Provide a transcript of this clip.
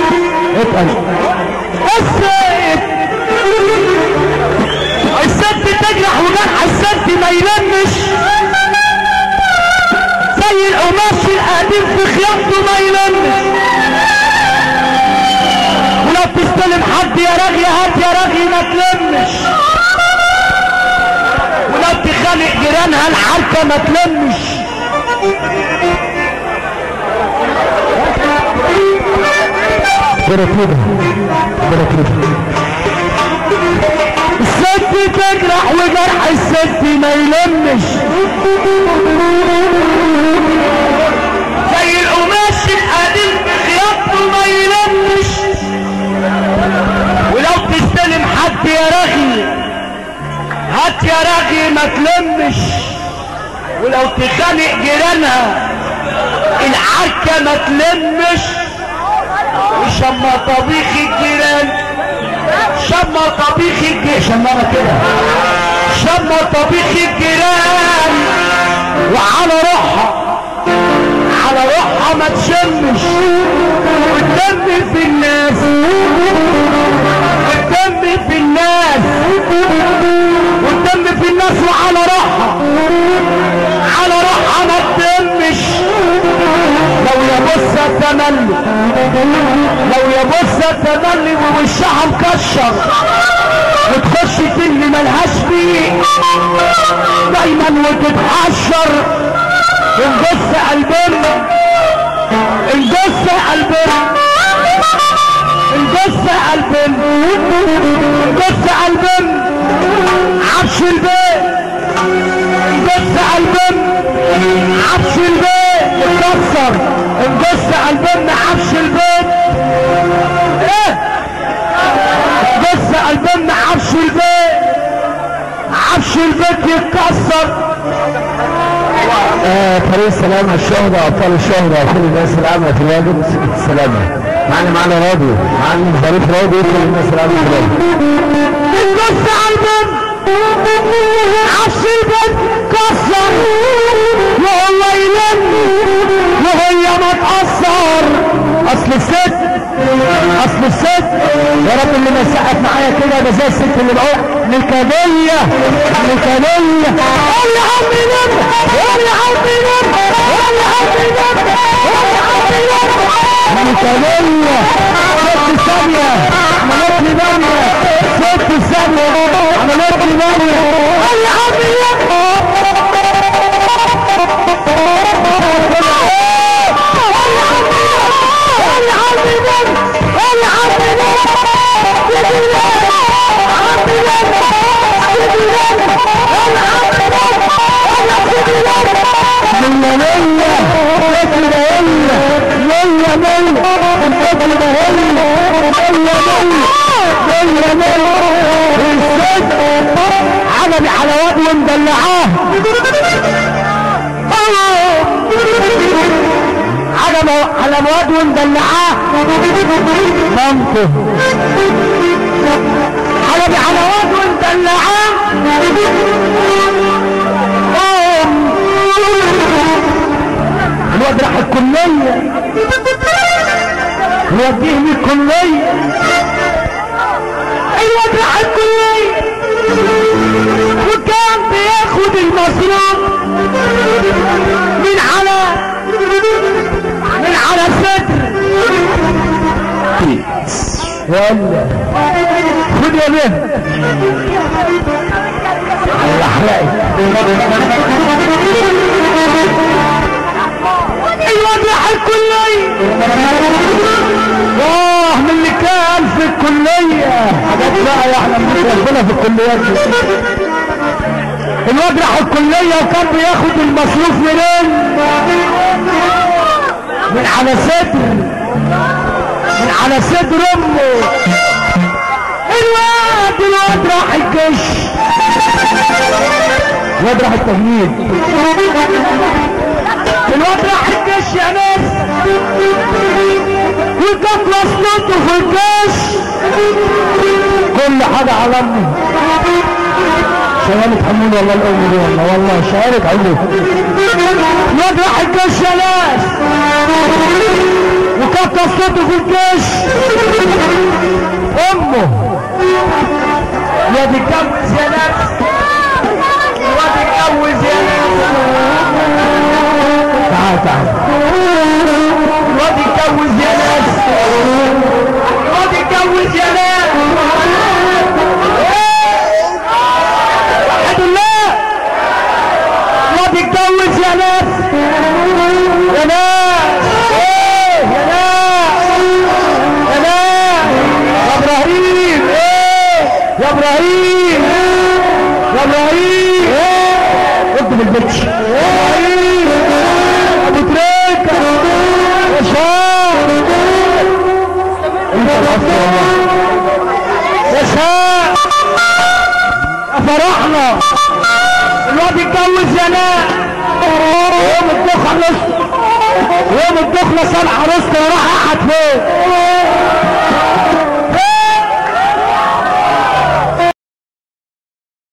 اتقل الست الست تجرح وجرح الست ما يلمش زي القماش القديم في خياطته ما يلمش ولو تستلم حد يا رغي هات يا رغي ما تلمش ولو تخانق جيرانها الحركة ما تلمش بركبها بركبها الست تجرح وجرح الست ما يلمش زي القماش القديم في خياطته ما يلمش ولو تستلم حد يا رغي هات يا رغي ما تلمش ولو تخانق جيرانها العركة ما تلمش وشما طبيخ الجيران شما طبيخ الجيران شمامة كده شما طبيخ الجيران وعلى روحها على روحها ما تشمش والدم في الناس والدم في الناس والدم في الناس وعلى روحها على روحها ما تدمش لو يا بصة تملي لو يا بصة تملي ووشها مكشر وتخش تلي ملهاش فيه دايما وتتحشر انجس قلبنا انجس قلبنا انجس قلبنا انجس قلبنا عفش البيت انجس قلبنا عفش البيت اتكسر انجس قلبنا عفش البيت ايه انجس قلبنا عفش البيت عفش البيت يتكسر آه طريق السلامة الشهداء أبطال الشهداء كل الناس العامة في الواجب السلامة معنا معنا راديو معنا ظريف راديو كل الناس العامة في الواجب انجس قلبنا عفش البيت كسر وهو يلم وهي ما تأثر اصل الست اصل الست يا رب اللي ما سقف معايا كده ده زي الست اللي بقول نكدية نكدية قول يا عم نم قول يا عم نم قول يا عم نم قول يا عم نم نكدية ست ثانية عملت لي دنيا ست ثانية عملت لي دنيا قول يا عم نم عجبي على واد ومدلعاه عجب على مواد ومدلعاه مامته عجبي على واد ومدلعاه قوم الواد راح الكلية نوديه من الكلية الواد راح الكلية وكان بياخد المصروف من على من على صدر ولا خد يا بيه الله احرقك الواد راح الكلية اه من اللي كان في الكلية حاجات بقى يعلم بك ربنا في الكليات دي. الواد راح الكلية وكان بياخد المصروف منين من على صدر من على صدر امه الواد الواد راح الجيش الواد راح التجنيد الواد راح الجيش يا ناس وكانت وصلته في الجيش كل حاجة على امي شهادة حمود والله الأم دي والله والله شهادة حمود الواد راح الجيش يا ناس وكتر صوته في الجيش امه يا دي اتجوز يا ناس يا دي اتجوز يا ناس تعال تعال يا دي اتجوز يا ناس يا دي اتجوز يا ناس وحد الله يا دي اتجوز يا ناس يا ناس ايه يا ناس يا ناس يا ابراهيم ايه يا ابراهيم يا ابراهيم ايه اكتب البتش يا ابراهيم ابو تريكه يا شاب انت الاصل يا شاب يا فرحنا الواد اتجوز يا ناس يوم الدخله يوم الدخله سال عروسته وراح قعد فين